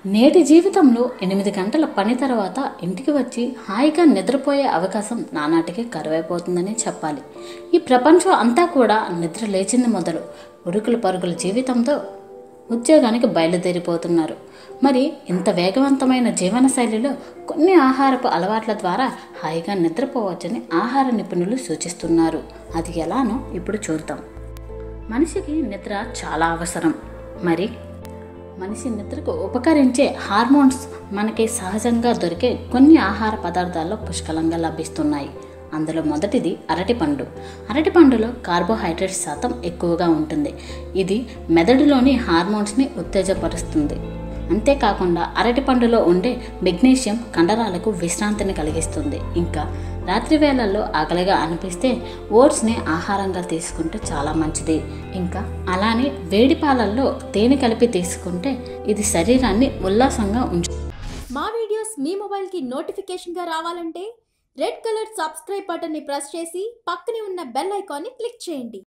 నేటి జీవితంలో ఎనిమిది గంటల పని తర్వాత ఇంటికి వచ్చి హాయిగా నిద్రపోయే అవకాశం నానాటికి కరువైపోతుందని చెప్పాలి ఈ ప్రపంచం అంతా కూడా నిద్ర లేచింది మొదలు ఉరుకుల పరుగుల జీవితంతో ఉద్యోగానికి బయలుదేరిపోతున్నారు మరి ఇంత వేగవంతమైన జీవనశైలిలో కొన్ని ఆహారపు అలవాట్ల ద్వారా హాయిగా నిద్రపోవచ్చని ఆహార నిపుణులు సూచిస్తున్నారు అది ఎలానో ఇప్పుడు చూద్దాం మనిషికి నిద్ర చాలా అవసరం మరి మనిషి నిద్రకు ఉపకరించే హార్మోన్స్ మనకి సహజంగా దొరికే కొన్ని ఆహార పదార్థాల్లో పుష్కలంగా లభిస్తున్నాయి అందులో మొదటిది అరటిపండు అరటిపండులో కార్బోహైడ్రేట్ శాతం ఎక్కువగా ఉంటుంది ఇది మెదడులోని హార్మోన్స్ని ఉత్తేజపరుస్తుంది అంతేకాకుండా అరటిపండులో ఉండే మెగ్నీషియం కండరాలకు విశ్రాంతిని కలిగిస్తుంది ఇంకా రాత్రి వేళల్లో ఆకలిగా అనిపిస్తే ఓట్స్ని ఆహారంగా తీసుకుంటే చాలా మంచిది ఇంకా అలానే వేడి పాలల్లో తేనె కలిపి తీసుకుంటే ఇది శరీరాన్ని ఉల్లాసంగా ఉంచు మా వీడియోస్ మీ మొబైల్కి నోటిఫికేషన్గా రావాలంటే రెడ్ కలర్ సబ్స్క్రైబ్ బటన్ని ప్రెస్ చేసి పక్కనే ఉన్న బెల్ ఐకాన్ని క్లిక్ చేయండి